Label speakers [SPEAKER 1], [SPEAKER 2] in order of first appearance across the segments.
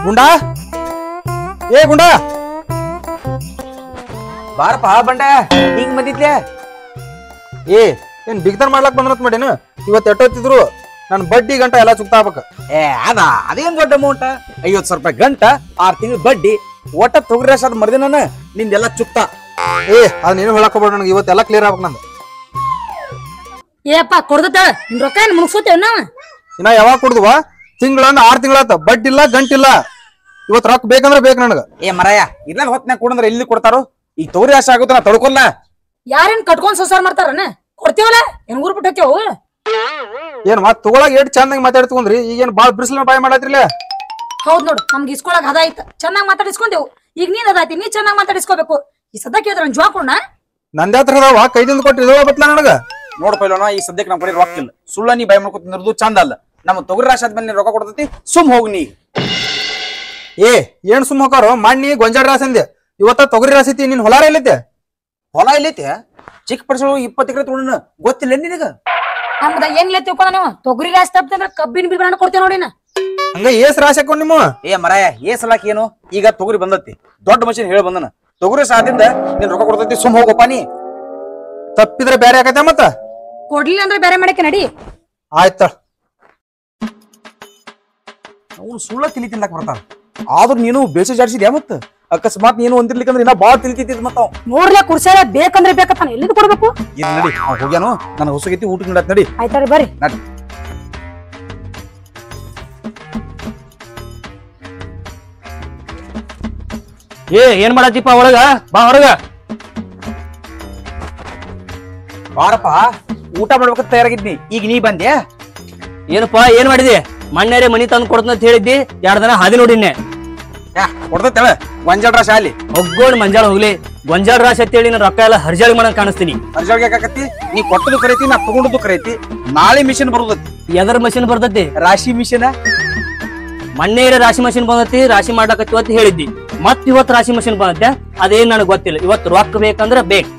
[SPEAKER 1] ಗುಂಡಾ ಏ ಗುಂಡಾ
[SPEAKER 2] ಬಾರಪ್ಪ ಬಂಡ ಹಿಂಗ್ ಬಂದಿದ್ಲೆ
[SPEAKER 1] ಏ ಏನ್ ಬಿಗ್ದರ್ ಮಾಡ್ಲಾಕ್ ಬಂದ್ರತ್ ಮಾಡೇನು ಇವತ್ ಎಟ್ಟೊತ್ತಿದ್ರು ನನ್ ಬಡ್ಡಿ ಗಂಟ ಎಲ್ಲ ಚುಕ್ತಾ ಆಗ್ಬೇಕ
[SPEAKER 2] ಏ ಅದ ಅದೇನ್ ದೊಡ್ಡ ಅಮೌಂಟ್ ಐವತ್ ಸಾವಿರ ರೂಪಾಯಿ ಗಂಟ ಆರ್ ತಿಂಗಳ ಬಡ್ಡಿ ಒಟ್ಟ ತೊಗರಿ ಅದ್ ಮರ್ದಿನ ನಿಂದೆಲ್ಲ ಚುಕ್ತ
[SPEAKER 1] ಏ ಅದ್ ನೀನು ಹೇಳಕ್ ಹೋಗ್ಬೇಡ ನನಗೆ ಇವತ್ತೆಲ್ಲ ಕ್ಲಿಯರ್ ಆಗ್ಬೇಕು ನಂದು
[SPEAKER 3] ಏಪ್ಪ ಕೊಡ್ದತ್ತ ನಿನ್ ರೊಕ್ಕ ಏನ್ ಮುಗಿಸೋತೇವ್ ನಾವ್
[SPEAKER 1] ಇನ್ನ ಯಾವಾಗ ಕುಡ್ದುವ ತಿಂಗಳನ್ನ ಆರ್ ತಿಂಗಳಾತ ಬಡ್ಡಿ ಇಲ್ಲ ಗಂಟಿಲ್ಲ ಇವತ್ ರೊಕ್ಕ ಬೇಕಂದ್ರೆ ಬೇಕು ನನಗ
[SPEAKER 2] ಏ ಮರಾಯ ಇಲ್ಲ ಹೊತ್ನ್ಯಾಗ ಕೊಡಂದ್ರ ಎಲ್ಲಿ ಕೊಡ್ತಾರೋ ಈ ತೊಗರಿ ಆಸೆ ಆಗುತ್ತೆ ನಾ ತಡ್ಕೊಲ್ಲ
[SPEAKER 3] ಯಾರೇನ್ ಕಟ್ಕೊಂಡ್ ಸಂಸಾರ ಮಾಡ್ತಾರನ ಕೊಡ್ತೀವಲ್ಲ ಏನ್ ಊರ್ ಬಿಟ್ಟು ಹೋಗ್ಯಾವು
[SPEAKER 1] ಏನ್ ಮತ್ ತಗೊಳಕ್ ಏಟ್ ಚಂದಾಗಿ ಮಾತಾಡ್ತಕೊಂಡ್ರಿ ಈಗೇನ್ ಬಾಳ್ ಬಿಸಿಲ ಬಾಯ್ ಮಾಡತ್ರಿಲ್ಲ
[SPEAKER 3] ಹೌದ್ ನೋಡು ನಮ್ಗೆ ಇಸ್ಕೊಳಕ್ ಹದ ಐತ ಚೆನ್ನಾಗ್ ಮಾತಾಡಿಸ್ಕೊಂಡೆವು ಈಗ ನೀನ್ ಅದಾಯ್ತಿ ನೀ ಚೆನ್ನಾಗ್ ಮಾತಾಡಿಸ್ಕೋಬೇಕು ಈ ಸದ್ಯ ಕೇಳಿದ್ರ ಜೋಳ ಕೊಡ್ನ
[SPEAKER 1] ನಂದೇ ಹತ್ರ ಅದಾವ ಕೈದಿಂದ ಕೊಟ್ಟು ಇದಾವ ಬತ್ಲ ನನಗ
[SPEAKER 2] ನೋಡ್ ಪೈಲೋನ ಈ ಸದ್ಯಕ್ಕೆ ನಮ್ಮ ಕಡೆ ರೊಕ್ಕ ಇಲ್ಲ ಸುಳ್ಳ ನೀ ಬಾಯ್ ಮಾಡ್ಕೊತ ನಿರ್ದು ಚಂದ ಅಲ್ಲ ನಮ್ಮ ತೊಗರಿ ರಾಶಿ ಆದ್ಮೇಲೆ ನೀನ್ ರೊಕ್ಕ ಕೊಡ್ತೈತಿ ಸುಮ್ ಹೋಗ್ ನೀ
[SPEAKER 1] ಏ ಏನ್ ಸುಮ್ ಹೋಗಾರೋ ಮಣ್ಣಿ ಗೊಂಜಾಳ ರಾಸಿ ಅಂದೆ ಇವತ್ತ ತೊಗರಿ ರಾಸಿ ಐತಿ ನಿನ್ ಹೊಲಾರ ಎಲ್ಲೈತೆ
[SPEAKER 2] ಹೊಲ ಎಲ್ಲೈತೆ ಚಿಕ್ಕ ಪಡಿಸಲು ಇಪ್ಪತ್ತು ಎಕರೆ ತೊಗೊಂಡ ಗೊತ್ತಿಲ್ಲ ನಿನಗ
[SPEAKER 3] ನಮ್ದ ಏನ್ ಇಲ್ಲ ತಿಳ್ಕೊಂಡ ನೀವು ತೊಗರಿ ರಾಸ್ ತಪ್ಪಿದ್ರೆ ಕಬ್ಬಿನ ಬಿಲ್ಬಣ್ಣ ಕೊಡ್ತೇವೆ ನೋಡಿ ನಾ
[SPEAKER 1] ಹಂಗ ಏಸ್ ರಾಶಿ ಹಾಕೊಂಡ್ ನಿಮ್ಮ
[SPEAKER 2] ಏ ಮರಾಯ ಏ ಸಲಾಕ್ ಏನು ಈಗ ತೊಗರಿ ಬಂದತಿ ದೊಡ್ಡ ಮಷಿನ್ ಹೇಳಿ ಬಂದನ ತೊಗರಿ ಸಾದಿಂದ ನೀನ್ ರೊಕ್ಕ ಕೊಡ್ತೈತಿ ಸುಮ್ ಹೋಗಪ್ಪ ನೀ
[SPEAKER 1] ತಪ್ಪಿದ್ರೆ ಬೇರೆ ಆಕೈತೆ ಮತ್ತ
[SPEAKER 3] ಕೊಡ್ಲಿಲ್ಲ ಅಂದ್ರೆ ಬೇರೆ ಮಾಡಕ್ಕೆ ನಡಿ
[SPEAKER 1] ಆಯ್ತ
[SPEAKER 2] ಅವ್ನು ಸುಳ್ಳ ತಿಳಿ ತಿನ್ಲಕ್ ಬರ್ತಾನ ಆದ್ರೂ ನೀನು ಬೇಸ ಜಾಡ್ಸಿದ್ಯಾ ಮತ್ತ ಅಕಸ್ಮಾತ್ ನೀನು ಒಂದಿರ್ಲಿಕ್ಕಂದ್ರೆ ಇನ್ನ ಬಾಳ ತಿಳಿತಿದ್ದ ಮತ್ತ ಅವ್
[SPEAKER 3] ನೋಡ್ಲೆ ಕುರ್ಸಾರ ಬೇಕಂದ್ರೆ ಬೇಕತ್ತಾನ ಎಲ್ಲಿದ್ ಕೊಡ್ಬೇಕು
[SPEAKER 2] ಇದ್ ನಡಿ ಅವ್ ಹೋಗ್ಯಾನು ನನ್ನ ಹೊಸಗೈತಿ ಊಟಕ್ಕೆ ನಡತ್ ನಡಿ
[SPEAKER 3] ಆಯ್ತಾರಿ ಬರ್ರಿ
[SPEAKER 2] ನಡಿ
[SPEAKER 4] ಏ ಏನ್ ಮಾಡತ್ತಿಪ್ಪ ಒಳಗ ಬಾ ಹೊರಗ
[SPEAKER 2] ಬಾರಪ್ಪ ಊಟ ಮಾಡ್ಬೇಕಂತ ತಯಾರಾಗಿದ್ನಿ ಈಗ ನೀ ಬಂದ್ಯಾ
[SPEAKER 4] ಏನಪ್ಪ ಏನ್ ಮಾಡಿದಿ ಮಣ್ಣೇರೆ ಮನಿ ತಂದು ಕೊಡ್ತಂತ ಅಂತ ಹೇಳಿದ್ದಿ ಎರಡ್ ದಿನ ಹಾದಿ ನೋಡಿನ್ನೆ
[SPEAKER 2] ಯಾ ಕೊಡ್ತೈತೆ ಹೇಳ ಗೊಂಜಾಳ ಶಾಲಿ
[SPEAKER 4] ಒಗ್ಗೋಡ್ ಮಂಜಾಳ ಹೋಗ್ಲಿ ಗೊಂಜಾಳ ರಾಶಿ ಅಂತೇಳಿ ನಾನು ರೊಕ್ಕ ಎಲ್ಲ ಹರ್ಜಾಳಿ ಮಾಡಂಗ್ ಕಾಣಿಸ್ತೀನಿ
[SPEAKER 2] ಅರ್ಜಾಳ್ಗೆ ಯಾಕಾಕತ್ತಿ ನೀ ಕೊಟ್ಟದು ಕರೈತಿ ನಾ ತಗೊಂಡದ್ದು ಕರೈತಿ ನಾಳೆ ಮಿಷನ್ ಬರುದತಿ
[SPEAKER 4] ಎದರ್ ಮಷಿನ್ ಬರ್ತೈತಿ
[SPEAKER 2] ರಾಶಿ ಮಿಷನ್
[SPEAKER 4] ಮಣ್ಣೇರೆ ರಾಶಿ ಮಷಿನ್ ಬಂದತಿ ರಾಶಿ ಮಾಡ್ಲಕತ್ತಿ ಅಂತ ಹೇಳಿದ್ದಿ ಮತ್ ಇವತ್ ರಾಶಿ ಮಷಿನ್ ಬಂದತ್ತೆ ಅದೇನ್ ನನಗ್ ಗೊತ್ತಿಲ್ಲ ಇವತ್ ರೊಕ್ಕ ಬೇಕಂದ್ರ ಬೇಕ್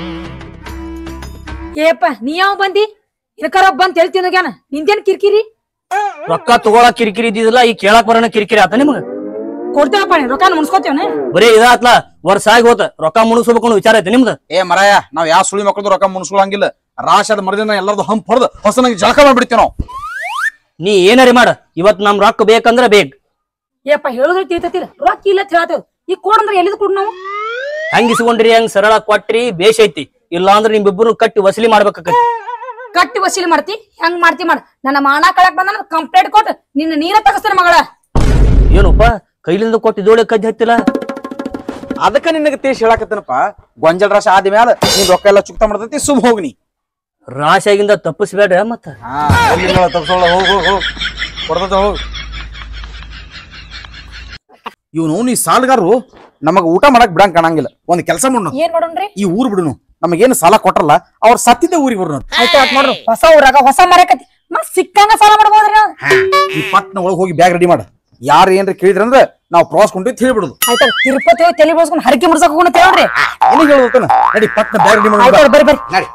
[SPEAKER 3] ಏಪ್ಪ ನೀ ಯಾವ ಬಂದಿ ಇನ್ಕಾರ ಬಂದ್ ಹೇಳ್ತೀನಿ ಹೋಗ್ಯಾನ ನಿಂದೇನ್ ಕಿರಿಕಿರಿ
[SPEAKER 4] ರೊಕ್ಕ ತಗೊಳಕ್ ಕಿರಿಕಿರಿ ಇದ್ದಿದಿಲ್ಲ ಈ ಕೇಳಕ್ ಬರೋಣ ಕಿರಿಕಿರಿ ಆತ ನಿಮಗ
[SPEAKER 3] ಕೊಡ್ತೇವಪ್ಪ ನೀ ರೊಕ್ಕ ಮುನ್ಸ್ಕೋತೇವನ
[SPEAKER 4] ಬರೀ ಇದಾತ್ಲ ವರ್ಷ ಆಗಿ ಹೋತ ರೊಕ್ಕ ಮುಣಿಸ್ಬೇಕು ಅನ್ನೋ ವಿಚಾರ ಐತೆ ನಿಮ್ದು
[SPEAKER 2] ಏ ಮರಾಯ ನಾವ್ ಯಾವ ಸುಳಿ ಮಕ್ಕಳದು ರೊಕ್ಕ ಮುನ್ಸ್ಕೊಳಂಗಿಲ್ಲ ರಾಶಿ ಅದ ಮರದಿನ ಎಲ್ಲರದು ಹಂಪ್ ಹೊಡೆದು ಹೊಸನಾಗಿ ಜಳಕ ಮಾಡ್ಬಿಡ್ತೀವಿ ನಾವು
[SPEAKER 4] ನೀ ಏನಾರಿ ಮಾಡ ಇವತ್ ನಮ್ ರೊಕ್ಕ ಬೇಕಂದ್ರ ಬೇಕ್
[SPEAKER 3] ಏಪ್ಪ ಹೇಳಿದ್ರೆ ತಿಳ್ತತಿಲ್ಲ ರೊಕ್ಕ ಇಲ್ಲ ಅಂತ ಹೇಳ್ತೇವ್ ಈಗ ಕೊಡಂದ್ರೆ ಎಲ್ಲಿದ್ ಕೊಡ್ ನಾವು
[SPEAKER 4] ಹೆಂಗ್ ಇಸ್ಕೊಂಡ್ರಿ ಹೆಂಗ್ ಸರಳ ಕೊಟ್ರಿ ಬೇಷ್ ಐತಿ ಇಲ್ಲ ಅಂದ್ರೆ ನಿಮ್ಮಿಬ್ಬರು ಕಟ್ಟಿ ವಸೂಲಿ ಮಾಡ್ಬೇಕಾಕತಿ
[SPEAKER 3] ಕಟ್ಟಿ ವಸೂಲಿ ಮಾಡ್ತಿ ಹೆಂಗ್ ಮಾಡ್ತಿ ಮಾಡ ನನ್ನ ಮಾನ ಕಳಕ್ ಬಂದ ಕಂಪ್ಲೇಂಟ್ ಕೊಟ್ಟು ನಿನ್ನ ನೀರ ತಗಸ್ತಾನ ಮಗಳ
[SPEAKER 4] ಏನಪ್ಪ ಕೈಲಿಂದ ಕೊಟ್ಟು ಇದೋಳೆ ಕಜ್ಜಿ ಹತ್ತಿಲ್ಲ
[SPEAKER 2] ಅದಕ್ಕ ನಿನಗೆ ತೇಜ್ ಹೇಳಕತ್ತನಪ್ಪ ಗೊಂಜಾಳ ರಾಶಿ ಆದ ಮ್ಯಾಲ ನೀನ್ ರೊಕ್ಕ ಎಲ್ಲ ಚುಕ್ತಾ ಮಾಡ್ತೈತಿ ಸುಮ್ ಹೋಗ್ನಿ
[SPEAKER 4] ರಾಶಿಯಾಗಿಂದ ತಪ್ಪಿಸ್ಬೇಡ್ರ ಮತ್ತ
[SPEAKER 2] ಹಾ ತಪ್ಸೋಳ ಹೋಗ್ ಹೋಗ್ ಹೋಗ್ ಕೊಡ್ತೈತ ಹೋಗ್ ಇವನು ನೀ ಸಾಲಗಾರರು ನಮಗ ಊಟ ಮಾಡಕ್ ಬಿಡಂಗ್ ಕಾಣಂಗಿಲ್ಲ ಒಂದ್ ಕೆಲಸ ಮಾಡೋಣ
[SPEAKER 3] ಏನ್ ಮಾಡೋಣ್ರಿ
[SPEAKER 2] ಈ ಊರ್ ಬಿಡುನು ನಮಗೇನು ಸಾಲ ಕೊಟ್ರಲ್ಲ ಅವ್ರ ಸತ್ತಿದ್ದ ಊರಿಗೆ ಬರೋಣ
[SPEAKER 3] ಆಯ್ತು ಆಯ್ತು ನೋಡ್ರಿ ಹೊಸ ಊರಾಗ ಹೊಸ ಮರಕತಿ ಮತ್ ಸಿಕ್ಕಂಗ ಸಾಲ ಮಾಡ್ಬೋದ್ರಿ ನಾವು
[SPEAKER 2] ಈ ಪಟ್ನ ಒಳಗ್ ಹೋಗಿ ಬ್ಯಾಗ್ ರೆಡಿ ಮಾಡ ಯಾರು ಏನ್ರ ಕೇಳಿದ್ರಂದ್ರ ನಾವು ಪ್ರವಾಸ ಕೊಂಡೊಯ್ತು ಹೇಳ್ಬಿಡುದು
[SPEAKER 3] ಆಯ್ತು ತಿರುಪತಿ ಹೋಗಿ ತಲೆ ಬೋಸ್ಕೊಂಡು ಹರಕೆ ಮುಡ್ಸಕ್ ಹೋಗೋಣ ಹೇಳ್ರಿ
[SPEAKER 2] ಏನಿಗೆ ಹೇಳ್ಬೇಕನ ನಡಿ ಪಟ್ನ ಬ್ಯಾಗ್ ರೆಡಿ
[SPEAKER 3] ಆಯ್ತು
[SPEAKER 2] ಮಾಡಿ
[SPEAKER 3] ಬರ್ರಿ ಬರ್ರಿ
[SPEAKER 2] ನಡಿ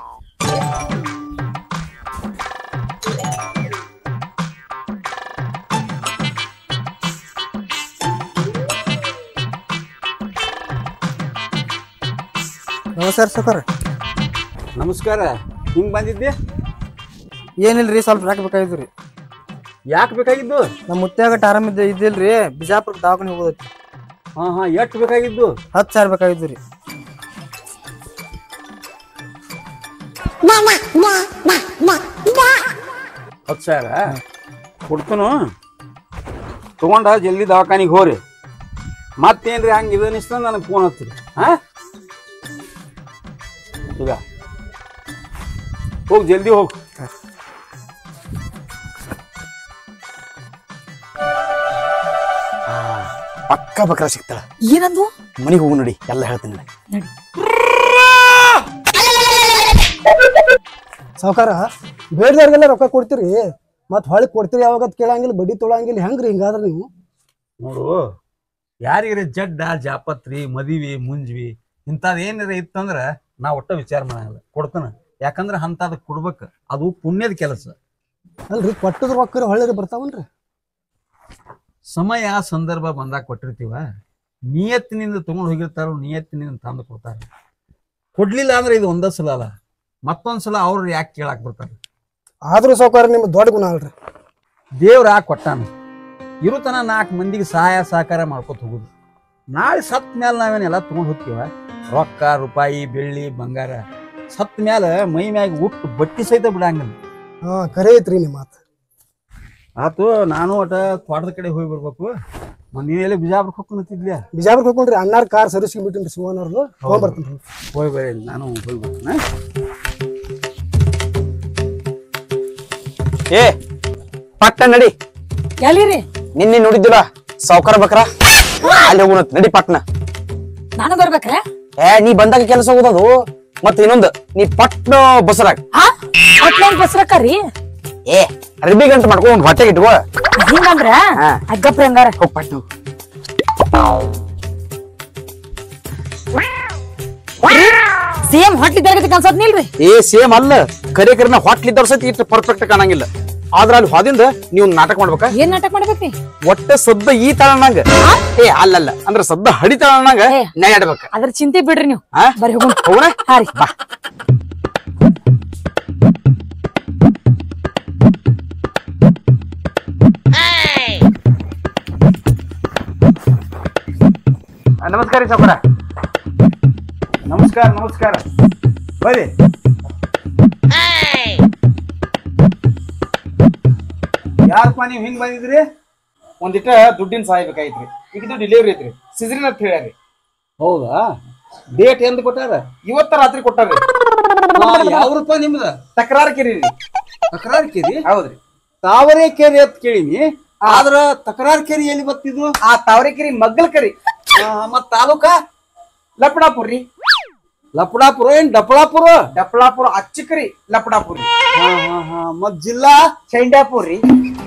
[SPEAKER 1] ನಮಸ್ಕಾರ ಸಕರ್
[SPEAKER 5] ನಮಸ್ಕಾರ ಹಿಂಗ್ ಬಂದಿದ್ದೆ
[SPEAKER 1] ಏನಿಲ್ರಿ ಸ್ವಲ್ಪ ರೊಕ್ಕ ಬೇಕಾಗಿದ್ವು ರೀ
[SPEAKER 5] ಯಾಕೆ ಬೇಕಾಗಿದ್ದು
[SPEAKER 1] ನಮ್ಮ ಮುತ್ಯಾಗ ಆರಾಮ ಇದ್ದ ಇದ್ದಿಲ್ರಿ ಬಿಜಾಪುರ ದವಾಖಾನೆ ಹೋಗೋದೈತಿ
[SPEAKER 5] ಹಾ ಹಾ ಎಷ್ಟು ಬೇಕಾಗಿದ್ದು
[SPEAKER 1] ಹತ್ತು ಸಾವಿರ ಬೇಕಾಗಿದ್ವು ರೀ
[SPEAKER 5] ಹತ್ತು ಸಾವಿರ ಕೊಡ್ತನು ತಗೊಂಡ ಜಲ್ದಿ ದವಾಖಾನಿಗೆ ಹೋರಿ ಮತ್ತೇನ್ರಿ ಹಂಗೆ ಇದು ಅನಿಸ್ತ ನನಗೆ ಫೋನ್ ಹಚ್ಚಿರಿ ಹಾ ಈಗ ಹೋಗಿ ಜಲ್ದಿ ಹೋಗಿ
[SPEAKER 2] ಪಕ್ಕ ಬಕ್ರ ಸಿಗ್ತಾಳ
[SPEAKER 3] ಏನಂದು
[SPEAKER 2] ಮನೆಗೆ ಹೋಗು ನಡಿ ಎಲ್ಲ ಹೇಳ್ತೀನಿ ನಡಿ.
[SPEAKER 6] ಸಾವುಕಾರ ಬೇಡ್ದವ್ರಿಗೆಲ್ಲ ರೊಕ್ಕ ಕೊಡ್ತೀರಿ ಮತ್ ಹೊಳಿ ಕೊಡ್ತೀರಿ ಯಾವಾಗ ಅದ್ ಕೇಳಂಗಿಲ್ಲ ಬಡ್ಡಿ ತೊಳಂಗಿಲ್ಲ ಹೆಂಗ್ರಿ ಹಿಂಗಾದ್ರ ನೀವು
[SPEAKER 5] ನೋಡು ಯಾರಿಗಾರ ಜಡ್ಡ ಜಾಪತ್ರಿ ಮದಿವಿ ಮುಂಜ್ವಿ ಇಂಥದ್ದು ಏನಾರ ಇತ್ತಂದ್ರ ನಾ ಒಟ್ಟ ವಿಚಾರ ಮಾಡಂಗಿಲ್ಲ ಕೊಡ್ತಾನ ಯಾಕಂದ್ರ ಅಂತದ್ ಕೊಡ್ಬೇಕು ಅದು ಪುಣ್ಯದ ಕೆಲಸ
[SPEAKER 6] ಅಲ್ರಿ ಕೊಟ್ಟದ ರೊಕ್ಕ ಹೊಳ್ಳಿ ಬರ್ತಾವನ್ರಿ
[SPEAKER 5] ಸಮಯ ಸಂದರ್ಭ ಬಂದಾಗ ಕೊಟ್ಟಿರ್ತೀವ ನಿಯತ್ತಿನಿಂದ ತಗೊಂಡು ಹೋಗಿರ್ತಾರೋ ನಿಯತ್ತಿನಿಂದ ತಂದು ಕೊಡ್ತಾರೆ ಕೊಡ್ಲಿಲ್ಲ ಅಂದ್ರೆ ಇದು ಒಂದೇ ಸಲ ಅಲ್ಲ ಮತ್ತೊಂದ್ ಸಲ ಅವ್ರು ಯಾಕೆ ಕೇಳಾಕ್ ಬರ್ತಾರೆ
[SPEAKER 6] ಆದ್ರೂ ಸಾವುಕಾರ ನಿಮ್ ದೊಡ್ಡ ಗುಣ ಅಲ್ರಿ
[SPEAKER 5] ದೇವ್ರ ಯಾಕೆ ಕೊಟ್ಟಾನ ಇರುತನ ನಾಲ್ಕು ಮಂದಿಗೆ ಸಹಾಯ ಸಹಕಾರ ಮಾಡ್ಕೊತ ಹೋಗುದು ನಾಳೆ ಸತ್ ಮೇಲೆ ನಾವೇನೆಲ್ಲ ತಗೊಂಡು ಹೋಗ್ತೀವ ರೊಕ್ಕ ರೂಪಾಯಿ ಬೆಳ್ಳಿ ಬಂಗಾರ ಸತ್ ಮೇಲೆ ಮೈ ಮ್ಯಾಗ ಉಟ್ಟು ಬಟ್ಟಿ ಸಹಿತ ಬಿಡಂಗಿಲ್ಲ
[SPEAKER 6] ಹಾ ಕರೆ ಐತ್ರಿ ನಿಮ್ಮ ಮಾತು
[SPEAKER 5] ಆತು ನಾನು ಒಟ ತೋಟದ ಕಡೆ ಹೋಗಿ ಬರ್ಬೇಕು ನೀನೆಲ್ಲ ಬಿಜಾಪುರಕ್ಕೆ ಹೋಗ್ಕೊಂತಿದ್ಲ
[SPEAKER 6] ಬಿಜಾಪುರಕ್ಕೆ ಹೋಗ್ಕೊಂಡ್ರಿ ಅಣ್ಣಾರ್ ಕಾರ್ ಸರ್ವಿಸ್ ಬಿಟ್ಟಿನ್ರಿ ಶಿವನ್ ಅವ್ರದ್ದು ಹೋಗ್ಬರ್ತೀನಿ
[SPEAKER 5] ಹೋಗಿ ಬರ್ರಿ ನಾನು ಹೋಗಿ ಬರ್ತೀನಿ
[SPEAKER 2] ಏ ಪಟ್ಟ ನಡಿ
[SPEAKER 3] ಎಲ್ಲಿರಿ
[SPEAKER 2] ನಿನ್ನೆ ನೋಡಿದ್ದಿಲ್ಲ ಸಾವ್ಕಾರ ಬಕ್ರ ಅಲ್ಲಿ ಹೋಗುಣ ನಡಿ ಪಟ್ನ
[SPEAKER 3] ನಾನು ಬರ್ಬೇಕ್ರೆ
[SPEAKER 2] ಏ ನೀ ಬಂದಾಗ ಕೆಲಸ ಹೋಗೋದದು ಮತ್ತ ಇನ್ನೊಂದು ನೀ ಪಟ್ನ ಬಸರಾಗ
[SPEAKER 3] ಹಾ ಅಟ್ಲೇನ್ ಬಸ್ರಕ್ಕರಿ
[SPEAKER 2] ಏ ಅರ್ಬಿ ಗಂಟು ಮಾಡ್ಕೊಂಡು ಹೊಟ್ಟೆಗೆ ಇಟ್ಕೋ
[SPEAKER 3] ಹಿಂಗಂದ್ರ
[SPEAKER 2] ಹಾ.
[SPEAKER 3] ಅಗ್ಗಪ್ರಿ ಹಂಗಾರ
[SPEAKER 2] ಹೋಗ್ ಪಟ್ನ
[SPEAKER 3] ಸೇಮ್ ಹೊಟ್ಲಿ ತರಗತಿ ಕನ್ಸತ್ ನಿಲ್ರಿ
[SPEAKER 2] ಏ ಸೇಮ್ ಅಲ್ಲ ಕರೆ ಕರೆನ ಹೊಟ್ಲಿದ್ದವ್ರ ಸತಿ ಇಷ್ಟು ಪರ್ಫೆಕ್ಟ್ ಕಾಣಂಗಿಲ್ಲ ಆದ್ರ ಅಲ್ಲಿ ಹೋದಿಂದ ನೀವು ನಾಟಕ ಮಾಡ್ಬೇಕ
[SPEAKER 3] ಏನ್ ನಾಟಕ ಮಾಡ್ಬೇಕ್ರಿ
[SPEAKER 2] ಒಟ್ಟ ಸದ್ದ ಈ ತಳನಂಗ ಏ ಅಲ್ಲಲ್ಲ ಅಂದ್ರ ಸದ್ದ ಹಡಿ ತಳನಂಗ
[SPEAKER 3] ಏ.
[SPEAKER 2] ನ್ಯಾಯ ಆಡ್ಬೇಕ
[SPEAKER 3] ಅದ್ರ ಚಿಂತೆ ಬಿಡ್ರಿ ನೀವು
[SPEAKER 2] ಹಾ?
[SPEAKER 3] ಬರ್ರಿ ಹೋಗೋಣ
[SPEAKER 2] ಹೋಗೋಣ
[SPEAKER 3] ಹಾ ರೀ
[SPEAKER 2] ಬಾ
[SPEAKER 5] ಆ, ನಮಸ್ಕಾರ ರೀ ಸಾವುಕಾರ ನಮಸ್ಕಾರ ನಮಸ್ಕಾರ ಬರ್ರಿ ಯಾರಪ್ಪ ನೀವು ಹಿಂಗ್ ಬಂದಿದ್ರಿ
[SPEAKER 2] ಒಂದಿಟ್ಟ ದುಡ್ಡಿನ ಸಹಾಯ ಬೇಕಾಗಿತ್ರಿ ಈಗ ಇದು ಡೆಲಿವರಿ ಐತ್ರಿ ಸಿಜರಿನ್ ಅಂತ ಹೇಳ್ಯಾರಿ
[SPEAKER 5] ಹೌದಾ ಡೇಟ್ ಎಂದ್ ಕೊಟ್ಟಾರ
[SPEAKER 2] ಇವತ್ತ ರಾತ್ರಿ ಕೊಟ್ಟಾರ್ರಿ
[SPEAKER 5] ಯಾವ್ರಪ್ಪ ನಿಮ್ದ
[SPEAKER 2] ತಕರಾರು ಕೇರಿ
[SPEAKER 5] ತಕರಾರ್ ಕೇರಿ
[SPEAKER 2] ಹೌದ್ರಿ
[SPEAKER 5] ತಾವರೆ ಕೇರಿ ಅಂತ ಕೇಳಿನಿ ಆದ್ರ ತಕರಾರ್ ಕೇರಿ ಎಲ್ಲಿ ಬರ್ತಿದ್ವು
[SPEAKER 2] ಆ ತಾವರೆಕೆರಿ ಮಗ್ಗಲ್ ಕರಿ
[SPEAKER 5] ಆ, ಮತ್ ತಾಲೂಕ
[SPEAKER 2] ಲಪಡಾಪುರ್ ರೀ
[SPEAKER 5] ಲಪಡಾಪುರ ಏನ್ ಡಪಳಾಪುರ
[SPEAKER 2] ಡಪ್ಳಾಪುರ ಅಚ್ಚಕರಿ ಲಪಡಾಪುರ್ ರೀ
[SPEAKER 5] ಹಾ ಹಾ ಹಾ ಮತ್ ಜಿಲ್ಲಾ
[SPEAKER 2] ಚೈಂಡ್ಯಾಪುರ್ ರೀ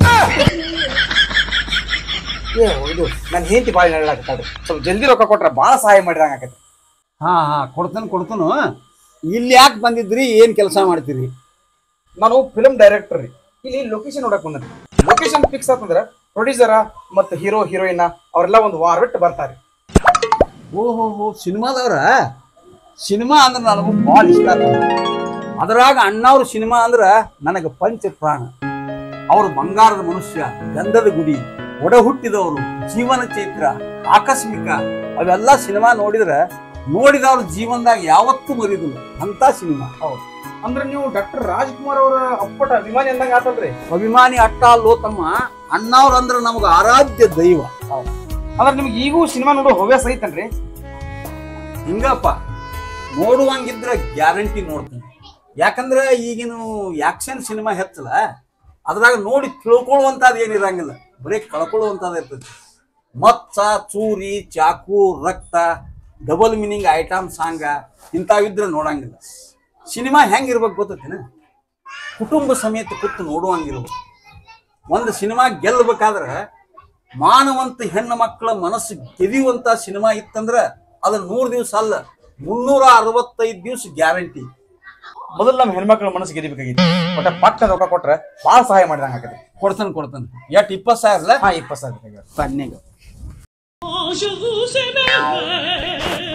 [SPEAKER 2] ಏ ಇದು ನನ್ನ ಹೆಂಡತಿ ಬಾಳ ಹೇಳಾಕತ್ತಾಳ್ರಿ ಸ್ವಲ್ಪ ಜಲ್ದಿ ರೊಕ್ಕ ಕೊಟ್ರ ಬಾಳ ಸಹಾಯ ಮಾಡಿದಂಗ ಆಕತಿ
[SPEAKER 5] ಹಾ ಹಾ ಕೊಡ್ತಾನ ಕೊಡ್ತಾನು ಇಲ್ಲಿ ಯಾಕೆ ಬಂದಿದ್ರಿ ಏನ್ ಕೆಲಸ ಮಾಡ್ತೀರಿ
[SPEAKER 2] ನಾನು ಫಿಲ್ಮ್ ಡೈರೆಕ್ಟರ್ ರೀ ಇಲ್ಲಿ ಲೊಕೇಶನ್ ನೋಡಕ್ ಬಂದ್ರಿ ಲೊಕೇಶನ್ ಫಿಕ್ಸ್ ಆತಂದ್ರ ಪ್ರೊಡ್ಯೂಸರ ಮತ್ತು ಹೀರೋ ಹೀರೋಯಿನ್ ಅವರೆಲ್ಲ ಒಂದು ವಾರ ಬಿಟ್ಟು ಬರ್ತಾರೆ
[SPEAKER 5] ಓಹೋ ಹೋ ಸಿನಿಮಾದವ್ರ ಸಿನಿಮಾ ಅಂದ್ರೆ ನನಗೂ ಭಾಳ ಇಷ್ಟ ಆತ ಅದ್ರಾಗ ಅಣ್ಣವ್ರ ಸಿನಿಮಾ ಅಂದ್ರ ನನಗೆ ಪಂಚ ಪ್ರಾಣ ಅವ್ರು ಬಂಗಾರದ ಮನುಷ್ಯ ಗಂಧದ ಗುಡಿ ಒಡ ಹುಟ್ಟಿದವರು ಜೀವನ ಚೈತ್ರ ಆಕಸ್ಮಿಕ ಅವೆಲ್ಲ ಸಿನಿಮಾ ನೋಡಿದ್ರ ನೋಡಿದವ್ರ ಜೀವನದಾಗ ಯಾವತ್ತೂ ಮರಿದಿಲ್ಲ ಅಂತ ಸಿನಿಮಾ
[SPEAKER 2] ಅಂದ್ರೆ ನೀವು ಡಾಕ್ಟರ್ ರಾಜ್ಕುಮಾರ್ ಅವರ ಅಪ್ಪಟ ಅಭಿಮಾನಿ ಅಂದಂಗ ಆತಲ್ರಿ
[SPEAKER 5] ಅಭಿಮಾನಿ ಅಟ್ಟ ಅಲ್ಲೋ ತಮ್ಮ ಅಣ್ಣವ್ರ ಅಂದ್ರ ನಮಗ ಆರಾಧ್ಯ ದೈವ
[SPEAKER 2] ಅಂದ್ರೆ ನಿಮ್ಗೆ ಈಗೂ ಸಿನಿಮಾ ನೋಡೋ ಹವ್ಯಾಸ ಐತನ್ರಿ
[SPEAKER 5] ಹಿಂಗಪ್ಪ ನೋಡುವಂಗಿದ್ರ ಗ್ಯಾರಂಟಿ ನೋಡ್ತೀನಿ ಯಾಕಂದ್ರೆ ಈಗಿನ ಆಕ್ಷನ್ ಸಿನಿಮಾ ಹೆಚ್ಚಲ್ಲ ಅದ್ರಾಗ ನೋಡಿ ತಿಳ್ಕೊಳ್ಳುವಂಥದ್ದು ಏನಿರಂಗಿಲ್ಲ ಬರೀ ಕಳ್ಕೊಳ್ಳುವಂಥದ್ದು ಇರ್ತೈತಿ ಮಚ್ಚ ಚೂರಿ ಚಾಕು ರಕ್ತ ಡಬಲ್ ಮೀನಿಂಗ್ ಐಟಮ್ ಸಾಂಗ ಇಂಥವಿದ್ರೆ ನೋಡಂಗಿಲ್ಲ ಸಿನಿಮಾ ಹೆಂಗಿರ್ಬೇಕು ಗೊತ್ತೈತಿನ ಕುಟುಂಬ ಸಮೇತ ಕೂತು ನೋಡುವಂಗಿರ್ಬೇಕು ಒಂದು ಸಿನಿಮಾ ಗೆಲ್ಲಬೇಕಾದ್ರೆ ಮಾನವಂತ ಹೆಣ್ಣು ಮಕ್ಕಳ ಮನಸ್ಸು ಗೆದಿಯುವಂತ ಸಿನಿಮಾ ಇತ್ತಂದ್ರ ಅದು ನೂರು ದಿವಸ ಅಲ್ಲ ಮುನ್ನೂರ ಅರವತ್ತೈದು ದಿವಸ ಗ್ಯಾರಂಟಿ
[SPEAKER 2] ಮೊದಲು ನಮ್ಮ ಹೆಣ್ಮಕ್ಳ ಮನಸ್ಸು ಗೆದಿಬೇಕಾಗಿತ್ತು ಬಟ್ ಪಟ್ಟ ರೊಕ್ಕ ಕೊಟ್ರೆ ಭಾಳ ಸಹಾಯ ಮಾಡಿದಂಗ ಆಕತಿ
[SPEAKER 5] ಕೊಡ್ತಾನೆ ಕೊಡ್ತಾನೆ ಎಟ್ ಇಪ್ಪತ್ತು ಸಾವಿರ ಅಲ್ಲ
[SPEAKER 2] ಹಾ ಇಪ್ಪತ್ತು ಸಾವಿರ ಬೇಕಾಗ್ಯದ.
[SPEAKER 5] ಪನ್ನೆಗ
[SPEAKER 7] je vous aimerai.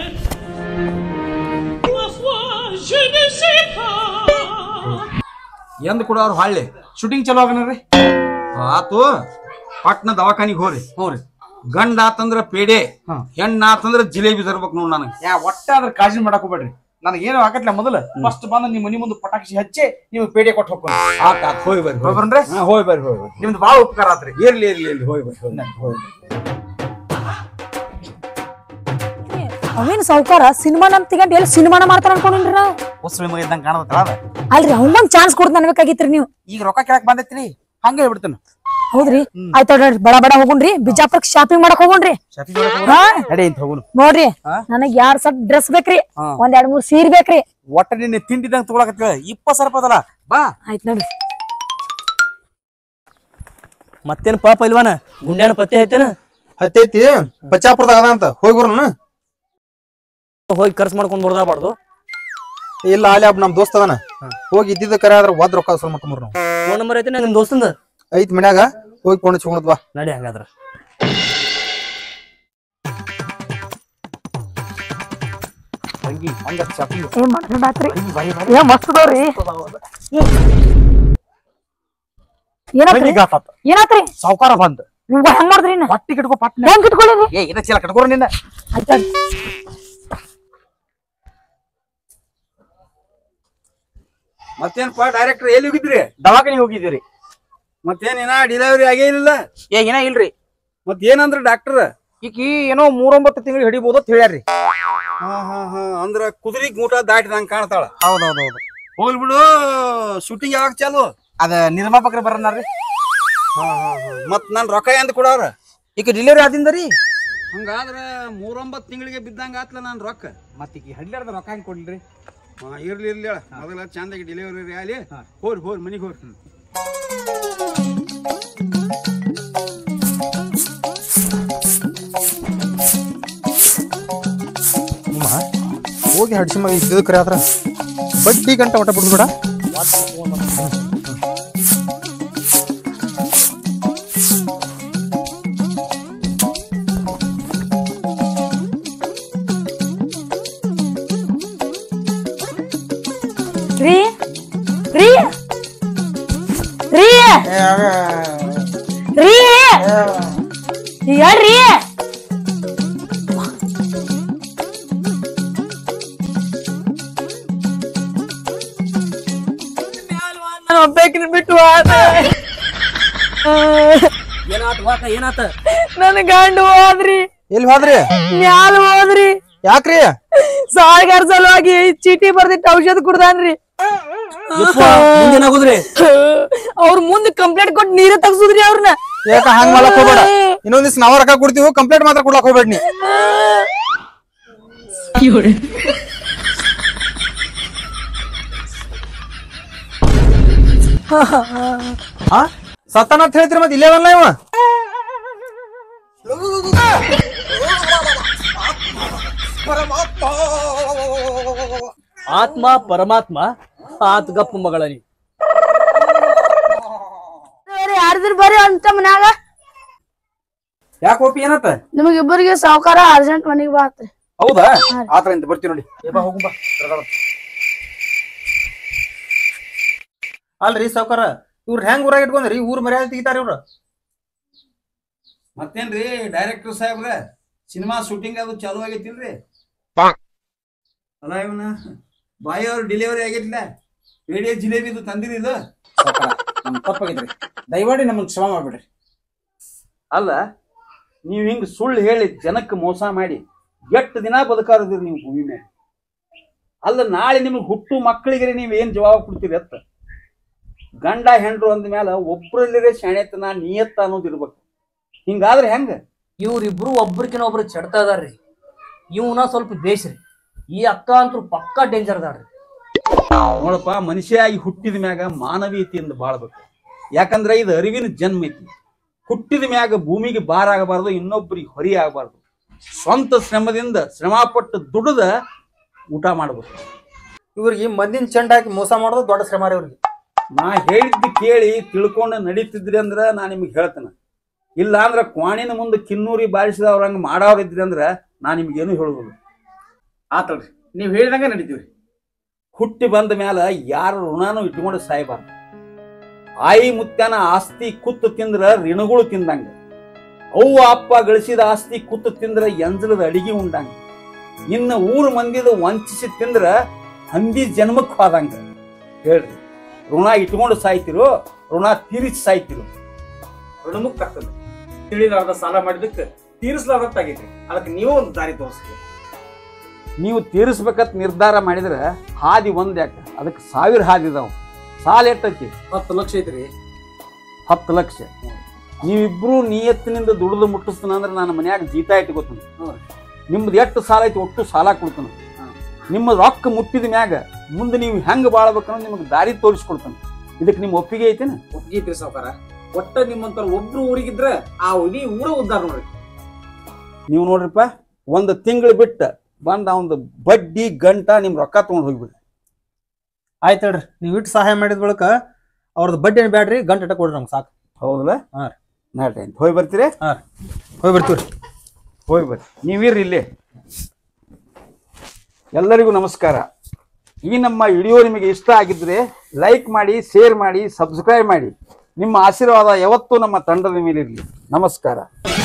[SPEAKER 7] Ma foi, je ne sais pas.
[SPEAKER 5] ಎಂದ್ ಕೊಡೋರು ಹೊಳ್ಳಿ
[SPEAKER 2] ಶೂಟಿಂಗ್ ಚಲೋ ಆಗಣ್ರಿ
[SPEAKER 5] ಆತು ಪಟ್ನ ದವಾಖಾನಿಗೆ ಹೋರಿ
[SPEAKER 2] ಹ್ಞೂ ರೀ
[SPEAKER 5] ಗಂಡ ಆತಂದ್ರ ಪೇಡೆ
[SPEAKER 2] ಹಾ.
[SPEAKER 5] ಹೆಣ್ಣ ಆತಂದ್ರ ಜಿಲೇಬಿ ತರ್ಬೇಕು ನೋಡ್ ನನಗೆ
[SPEAKER 2] ಯಾ ಒಟ್ಟ ಅದ್ರ ಕಾಳಜಿ ಮಾಡಕ್ ಹೋಗ್ಬೇಡ್ರಿ ನನಗೆ ಏನು ಆಗತ್ಲ ಮೊದಲು ಫಸ್ಟ್ ಬಂದ ನಿಮ್ಮ ಮನಿ ಮುಂದೆ ಪಟಾಕ್ಷಿ ಹಚ್ಚಿ ನೀವು ಪೇಟೆ ಕೊಟ್ಟು ಹೋಗ್ಕೊಂಡು
[SPEAKER 5] ಆತ ಆತ್ ಹೋಗಿ ಬರ್ರಿ ಹೋಗಿ
[SPEAKER 2] ಹೋಗ್ಬರ್ರಿ
[SPEAKER 5] ಹಾ, ಹೋಗಿ ಬರ್ರಿ ಹೋಗಿ ಬರ್ರಿ
[SPEAKER 2] ನಿಮ್ದು ಭಾಳ ಉಪಕಾರ ಆತ್ರಿ
[SPEAKER 5] ಇರ್ಲಿ ಇರ್ಲಿ ಇರ್ಲಿ ಹೋಗಿ ಬರ್ರಿ ಹೋಗಿ ಬರ್ರಿ, ಹೋಗಿ ಬರ್ರಿ.
[SPEAKER 3] ಅವೇನ್ ಸಾವ್ಕಾರ ಸಿನಿಮಾ ನಮ್ ತಿಗಂಡ್ ಎಲ್ಲಿ ಸಿನಿಮಾನ ಮಾಡ್ತಾರ ಅನ್ಕೊಂಡಿನ್ರಿ ನಾವು
[SPEAKER 2] ಉಸ್ರಿ ಮಗ ಇದ್ದಂಗ ಕಾಣದತ್ತಲ್ಲ ಅದ
[SPEAKER 3] ಅಲ್ರಿ ಅವಂಗೊಂದ್ ಚಾನ್ಸ್ ಕೊಡ್ತ ಅನ್ಬೇಕಾಗಿತ್ರಿ ನೀವು
[SPEAKER 2] ಈಗ ರೊಕ್ಕ ಕೇಳಕ್ ಬಂದೈತ್ರಿ ಹಂಗ ಹೇಳ್ಬಿಡ್ತೇನೆ
[SPEAKER 3] ಹೌದ್ರಿ ಆಯ್ತು ನೋಡ್ರಿ ಬಡ ಬಡ ಹೋಗುಣ್ರಿ ಬಿಜಾಪುರಕ್ ಶಾಪಿಂಗ್ ಮಾಡಕ್ ಹೋಗುಣ್ರಿ ಹಾ
[SPEAKER 2] ನಡಿ ಅಂತ ಹೋಗುನು
[SPEAKER 3] ನೋಡ್ರಿ ನನಗ್ ಯಾರ್ ಸಟ್ ಡ್ರೆಸ್ ಬೇಕ್ರಿ ಒಂದ್ ಎರಡ್ ಮೂರ್ ಸೀರೆ ಬೇಕ್ರಿ
[SPEAKER 2] ಒಟ್ಟ ನಿನ್ನೆ ತಿಂಡಿದಂಗ ತಗೊಳಕತ್ತೀವ ಇಪ್ಪತ್ತು ಸಾವಿರ ರೂಪಾಯಿ ಅದಲ್ಲ ಬಾ
[SPEAKER 3] ಆಯ್ತ್ ನೋಡ್ರಿ
[SPEAKER 4] ಮತ್ತೇನ್ ಪಾಪ ಇಲ್ವಾನ ಗುಂಡ್ಯಾನ ಪತ್ತೆ ಐತೇನ
[SPEAKER 1] ಹತ್ತೈತಿ ಬಚ್ಚಾಪುರದಾಗ ಅದ ಅಂತ ಹೋಗಿ ಬರೋಣ
[SPEAKER 4] ಹೋಗಿ ಖರ್ಚು ಮಾಡ್ಕೊಂಡ್ ಬರ್ದಾಬಾರ್ದು
[SPEAKER 1] ಇಲ್ಲ ಅಲ್ಲಿ ಹಬ್ಬ ನಮ್ ದೋಸ್ತ ಅದಾನ ಹೋಗಿ ಇದ್ದಿದ್ದ ಕರೆ ಆದ್ರ ಒದ್ ರೊಕ್ಕ ಸುಲ್ ಮಾಡ್ಕೊಂಬರ್ ನಾವು
[SPEAKER 4] ಫೋನ್ ನಂಬರ್ ಐತೆ ನಿಮ್ ದೋಸ್ತಂದ
[SPEAKER 1] ಐತ್ ಮನ್ಯಾಗ ಹೋಗಿ ಕೊಂಡು ಬಾ
[SPEAKER 4] ನಡಿ ಹಂಗಾದ್ರ
[SPEAKER 2] ಹಂಗ ಚಾಪಿ
[SPEAKER 3] ಏನ್ ಮಾಡ್ಕೊಂಡಾತ್ರಿ ಏ ಮಸ್ತ್ ಅದಾವ್ರಿ ಏನಾತ್ರಿ ಏನಾತ್ರಿ
[SPEAKER 2] ಸಾವುಕಾರ ಬಂದ್
[SPEAKER 3] ಇವ್ಗ ಹೆಂಗ್ ಮಾಡಿದ್ರಿ ಇನ್ನ
[SPEAKER 2] ಪಟ್ಟಿ ಕಿಟ್ಕೋ ಪಟ್ನ
[SPEAKER 3] ಹೆಂಗ್ ಕಿತ್ಕೊಳ್ಳಿ
[SPEAKER 2] ಏ ಇದ ಚೀಲ ಕಟ್ಕೋರ ನಿನ್ನ
[SPEAKER 5] ಮತ್ತೇನಪ್ಪ ಡೈರೆಕ್ಟರ್ ಎಲ್ಲಿ ಹೋಗಿದ್ರಿ
[SPEAKER 2] ದವಾಖಾನೆ ಹೋಗಿದ್ದೀರಿ
[SPEAKER 5] ಮತ್ತೇನ್ ಏನ ಡಿಲಿವರಿ ಆಗೇ ಇಲ್ಲ
[SPEAKER 2] ಏ ಏನ ಇಲ್ರಿ
[SPEAKER 5] ಮತ್ ಏನಂದ್ರ ಡಾಕ್ಟರ್
[SPEAKER 2] ಈಕಿ ಏನೋ ಮೂರೊಂಬತ್ತು ತಿಂಗಳು ಹಿಡಿಬಹುದು ಅಂತ ಹೇಳ್ಯಾರ್ರಿ
[SPEAKER 5] ಹಾ ಹಾ ಹಾ ಅಂದ್ರ ಕುದುರಿ ಗೂಟ ದಾಟಿದಂಗ ಕಾಣ್ತಾಳ
[SPEAKER 2] ಹೌದೌದೌದು
[SPEAKER 5] ಹೋಗ್ಲಿ ಬಿಡು ಶೂಟಿಂಗ್ ಯಾವಾಗ ಚಾಲು
[SPEAKER 2] ಅದ ನಿರ್ಮಾಪಕರು ಬರನಾರ್ರಿ
[SPEAKER 5] ಹಾ ಹಾ ಹಾ ಮತ್ ನನ್ ರೊಕ್ಕ ಎಂದ್ ಕೊಡವ್ರ
[SPEAKER 2] ಈಗ ಡೆಲಿವರಿ ಆದಿಂದ ರೀ
[SPEAKER 5] ಹಂಗಾದ್ರ ಮೂರೊಂಬತ್ ತಿಂಗಳಿಗೆ ಬಿದ್ದಂಗ ಆತ್ಲ ನನ್ ರೊಕ್ಕ
[SPEAKER 2] ಮತ್ತ ಈಗ ಹಡ್ಲಾರ್ದ ರೊಕ್ಕ ಹೆಂಗ್ ಕೊಡ್ಲಿರಿ
[SPEAKER 5] ಹಾ ಇರ್ಲಿ ಇರ್ಲಿ ಹೇಳ ಮೊದಲ ಚಂದಾಗಿ ಡೆಲಿವರಿ ಆಲಿ ಹೋರಿ ಹೋರಿ ಮನಿಗ್ ಹೋರಿ
[SPEAKER 1] ನಿಮ್ಮ ಹೋಗಿ ಹಡ್ಸಿ ಮಗ ಇದ್ದ ಕರೆ ಆದ್ರ ಬಡ್ಡಿ ಗಂಟ ಊಟ ಬಿಡ್ಬೇಡ
[SPEAKER 3] ರೀ ರೀ ರೀ ರೀ ಹೇಳ್ರಿ ಒಬ್ಬೇಕಿನ ಬಿಟ್ಟು
[SPEAKER 4] ಏನಾತ ವಾತ ಏನಾತ
[SPEAKER 3] ನನ್ ಗಂಡು ಹೋದ್ರಿ
[SPEAKER 1] ಎಲ್ಲಿ ಹೋದ್ರಿ
[SPEAKER 3] ಮ್ಯಾಲ ಹೋದ್ರಿ
[SPEAKER 1] ಯಾಕ್ರಿ
[SPEAKER 3] ಸಾವಿಗಾರ ಸಲುವಾಗಿ ಚೀಟಿ ಬರ್ದಿಟ್ಟು ಔಷಧ ಕುಡ್ದಾನ್ರಿ
[SPEAKER 4] ಮುಂದೇನಾಗುದ್ರಿ
[SPEAKER 3] ಅವ್ರ ಮುಂದೆ ಕಂಪ್ಲೇಂಟ್ ಕೊಟ್ಟು ನೀರೇ ತಗ್ಸುದ್ರಿ ಅವ್ರನ್ನ
[SPEAKER 1] ಯಾಕ ಹಂಗ್ ಮಾಡಕ್ ಹೋಗ್ಬೇಡ ಇನ್ನೊಂದ್ ದಿವ್ಸ ನಾವ ರೊಕ್ಕ ಕೊಡ್ತೀವಿ ಕಂಪ್ಲೇಂಟ್ ಮಾತ್ರ ಕೊಡ್ಲಕ್ ಹೋಗ್ಬೇಡ ನೀ ಹಾ ಸತ್ತಾನ ಅಂತ ಹೇಳ್ತೀರಿ ಮತ್ತೆ ಇಲ್ಲೇ ಬಂದ್ಲ ಇವ
[SPEAKER 4] ಆತ್ಮ ಪರಮಾತ್ಮ ಆತ್ ಗಪ್ಪ ಮಗಳನಿ
[SPEAKER 8] ಯಾರಿದ್ರು ಬರ್ರಿ ಅಂತ ಮನ್ಯಾಗ
[SPEAKER 2] ಯಾಕೆ ಓಪಿ ಏನತ್ತ
[SPEAKER 8] ನಿಮಗಿಬ್ಬರಿಗೆ ಸಾವುಕಾರ ಅರ್ಜೆಂಟ್ ಮನೆಗೆ ಬಾತ್ರಿ
[SPEAKER 2] ಹೌದಾ ಆತರ ಇಂತ ಬರ್ತೀವಿ ನೋಡಿ ಏ ಬಾ ಹೋಗು ಬಾ ತಿರ್ಗಾಡೋಣ.
[SPEAKER 1] ಅಲ್ರಿ ಸಾವ್ಕಾರ ಇವ್ರ ಹೆಂಗ್ ಊರಾಗ ಇಟ್ಕೊಂಡ್ರಿ ಊರ್ ಮರ್ಯಾದೆ ತೆಗಿತಾರ ಇವ್ರು
[SPEAKER 5] ಮತ್ತೇನ್ರಿ ಡೈರೆಕ್ಟರ್ ಸಾಹೇಬ್ರ ಸಿನಿಮಾ ಶೂಟಿಂಗ್ ಅದು ಚಾಲು ಆಗೈತಿಲ್ರಿ ಅಲ್ಲ ಇವನ ಬಾಯಿ ಅವ್ರ ಡೆಲಿವರಿ ಆಗೈತಿಲ್ಲ ಪೇಡೆ ಜಿಲೇಬಿದು ತಂದಿರಿ ಇದು
[SPEAKER 2] ಸಾವ್ಕಾರ, ನಮ್ ತಪ್ಪಾಗಿದ್ರಿ ದಯಮಾಡಿ ನಮಗ್ ಕ್ಷಮ ಮಾಡ್ಬಿಡ್ರಿ
[SPEAKER 5] ಅಲ್ಲ ನೀವ್ ಹಿಂಗ್ ಸುಳ್ಳು ಹೇಳಿ ಜನಕ್ಕೆ ಮೋಸ ಮಾಡಿ ಎಷ್ಟು ದಿನ ಬದುಕಾರದಿರಿ ನೀವು ಭೂಮಿ ಮೇಲೆ ಅಲ್ಲ ನಾಳೆ ನಿಮ್ಗೆ ಹುಟ್ಟು ಮಕ್ಕಳಿಗೆ ನೀವ್ ಏನ್ ಜವಾಬ್ ಕೊಡ್ತೀರಿ ಅತ್ತ ಗಂಡ ಹೆಂಡ್ರು ಅಂದ ಮೇಲೆ ಒಬ್ರಲ್ಲಿರೇ ಶಾಣೆತನ ನಿಯತ್ತ ಅನ್ನೋದು ಇರ್ಬೇಕು ಹಿಂಗಾದ್ರೆ ಹೆಂಗ
[SPEAKER 4] ಇವ್ರಿಬ್ರು ಒಬ್ರಿಕಿನ ಒಬ್ರು ಚೆಡ್ತಾ ಇದಾರ್ರಿ ಇವನ ಸ್ವಲ್ಪ ಬೇಸ್ರಿ ಈ ಅಕ್ಕ ಅಂತೂ ಪಕ್ಕಾ ಡೇಂಜರ್ ಅದಾಳ್ರಿ
[SPEAKER 5] ನೋಡಪ್ಪ ಮನುಷ್ಯ ಆಗಿ ಹುಟ್ಟಿದ ಮ್ಯಾಗ ಮಾನವೀಯತೆಯಿಂದ ಬಾಳ್ಬೇಕು ಯಾಕಂದ್ರೆ ಇದು ಅರಿವಿನ ಜನ್ಮ ಐತಿ ಹುಟ್ಟಿದ ಮ್ಯಾಗ ಭೂಮಿಗೆ ಭಾರ ಆಗಬಾರ್ದು ಇನ್ನೊಬ್ಬರಿಗೆ ಹೊರಿ ಆಗಬಾರ್ದು ಸ್ವಂತ ಶ್ರಮದಿಂದ ಶ್ರಮಪಟ್ಟು ದುಡಿದ ಊಟ ಮಾಡ್ಬೇಕು
[SPEAKER 1] ಇವ್ರಿಗೆ ಮಂದಿನ ಚೆಂಡ ಹಾಕಿ ಮೋಸ ಮಾಡೋದು ದೊಡ್ಡ ಶ್ರಮ ರೀ ಇವ್ರಿಗೆ
[SPEAKER 5] ನಾ ಹೇಳಿದ್ದು ಕೇಳಿ ತಿಳ್ಕೊಂಡು ನಡೀತಿದ್ರಿ ಅಂದ್ರ ನಾ ನಿಮ್ಗೆ ಹೇಳ್ತೇನೆ ಇಲ್ಲ ಅಂದ್ರ ಕ್ವಾಣಿನ ಮುಂದೆ ಕಿನ್ನೂರಿ ಬಾರಿಸಿದವ್ರಂಗ ಮಾಡೋರಿದ್ರಿ ಅಂದ್ರ ನಾ ನಿಮ್ಗೇನು ಹೇಳುದಿಲ್ಲ
[SPEAKER 2] ಆತಲ್ರಿ ನೀವ್ ಹೇಳಿದಂಗ ನಡೀತೀವ್ರಿ
[SPEAKER 5] ಹುಟ್ಟಿ ಬಂದ ಮ್ಯಾಲ ಯಾರ ಋಣನೂ ಇಟ್ಕೊಂಡು ಸಾಯಬಾರ್ದು ಆಯಿ ಮುತ್ಯನ ಆಸ್ತಿ ಕುತ್ತು ತಿಂದ್ರ ಋಣಗಳು ತಿಂದಂಗ ಅವ್ವ ಅಪ್ಪ ಗಳಿಸಿದ ಆಸ್ತಿ ಕುತ್ತು ತಿಂದ್ರ ಎಂಜಲದ ಅಡಿಗೆ ಉಂಡಂಗ ಇನ್ನು ಊರ್ ಮಂದಿದ ವಂಚಿಸಿ ತಿಂದ್ರ ಹಂದಿ ಜನ್ಮಕ್ ಹೋದಂಗ ಹೇಳ್ರಿ ಋಣ ಇಟ್ಕೊಂಡು ಸಾಯ್ತಿರೋ ಋಣ ತೀರಿಸಿ ಸಾಯ್ತಿರೋ
[SPEAKER 2] ಋಣಮುಕ್ತ ಆಗ್ತದೆ ತಿಳಿಲಾರ್ದ ಸಾಲ ಮಾಡಿದಕ್ಕೆ ತೀರಿಸಲಾರ್ದಾಗೈತ್ರಿ ಅದಕ್ಕೆ ನೀವು ಒಂದು ದಾರಿ ತೋರಿಸ್ತೀವಿ
[SPEAKER 5] ನೀವು ತೀರಿಸ್ಬೇಕಂತ ನಿರ್ಧಾರ ಮಾಡಿದ್ರೆ ಹಾದಿ ಒಂದ್ ಯಾಕ ಅದಕ್ಕೆ ಸಾವಿರ ಹಾದಿ ಇದಾವ ಸಾಲ ಎಟ್ಟೈತಿ
[SPEAKER 2] ಹತ್ತು ಲಕ್ಷ ಐತ್ರಿ
[SPEAKER 5] ಹತ್ತು ಲಕ್ಷ ನೀವಿಬ್ರು ನಿಯತ್ತಿನಿಂದ ದುಡಿದು ಮುಟ್ಟಿಸ್ತಾನ ಅಂದ್ರೆ ನಾನು ಮನ್ಯಾಗ ಜೀತ ಇಟ್ಕೋತೀನಿ
[SPEAKER 2] ಹ್ಮ್.
[SPEAKER 5] ನಿಮ್ದು ಎಷ್ಟು ಸಾಲ ಐತಿ ಒಟ್ಟು ಸಾಲ ಕೊಡ್ತಾನ
[SPEAKER 2] ಹ್ಮ್.
[SPEAKER 5] ನಿಮ್ಮ ರೊಕ್ಕ ಮುಟ್ಟಿದ ಮ್ಯಾಗ ಮುಂದೆ ನೀವು ಹೆಂಗ್ ಬಾಳ್ಬೇಕನ್ನೋ ನಿಮ್ಗೆ ದಾರಿ ತೋರಿಸ್ಕೊಡ್ತಾನೆ ಇದಕ್ಕೆ ನಿಮ್ಮ ಒಪ್ಪಿಗೆ ಐತೇನ
[SPEAKER 2] ಒಪ್ಪಿಗೆ ಐತ್ರಿ ಸಾವುಕಾರ ಒಟ್ಟ ನಿಮ್ಮಂತರ ಒಬ್ರು ಊರಿಗಿದ್ರ ಆ ಇಡೀ ಊರ ಉದ್ದಾರ ನೋಡ್ರಿ
[SPEAKER 5] ನೀವು ನೋಡ್ರಿಪ್ಪ ಒಂದು ತಿಂಗಳು ಬಿಟ್ಟು ಬಂದ ಒಂದು ಬಡ್ಡಿ ಗಂಟ ನಿಮ್ ರೊಕ್ಕ ತಗೊಂಡು ಹೋಗ್ಬಿಡ್ರಿ
[SPEAKER 1] ಆಯ್ತು ಹೇಳ್ರಿ ನೀವ್ ಇಟ್ಟು ಸಹಾಯ ಮಾಡಿದ ಬಳಿಕ ಅವ್ರದ್ದು ಬಡ್ಡಿ ಏನ್ ಬ್ಯಾಡ್ರಿ ಗಂಟೆ ಇಟ್ಟ ಕೊಡ್ರಿ ನಮ್ಗೆ ಸಾಕು
[SPEAKER 5] ಹೌದಲ್ಲ
[SPEAKER 1] ಹಾ
[SPEAKER 5] ನಾಳೆ ಹೋಗಿ ಬರ್ತೀರಿ
[SPEAKER 1] ಹೋಗಿ ಬರ್ತೀವ್ರಿ
[SPEAKER 5] ಹೋಗಿ ಬರ್ರಿ ನೀವಿರ್ರಿ ಇಲ್ಲೇ ಎಲ್ಲರಿಗೂ ನಮಸ್ಕಾರ ಈ ನಮ್ಮ ವಿಡಿಯೋ ನಿಮಗೆ ಇಷ್ಟ ಆಗಿದ್ರೆ ಲೈಕ್ ಮಾಡಿ ಶೇರ್ ಮಾಡಿ ಸಬ್ಸ್ಕ್ರೈಬ್ ಮಾಡಿ ನಿಮ್ಮ ಆಶೀರ್ವಾದ ಯಾವತ್ತೂ ನಮ್ಮ ತಂಡದ ಮೇಲಿರಲಿ ನಮಸ್ಕಾರ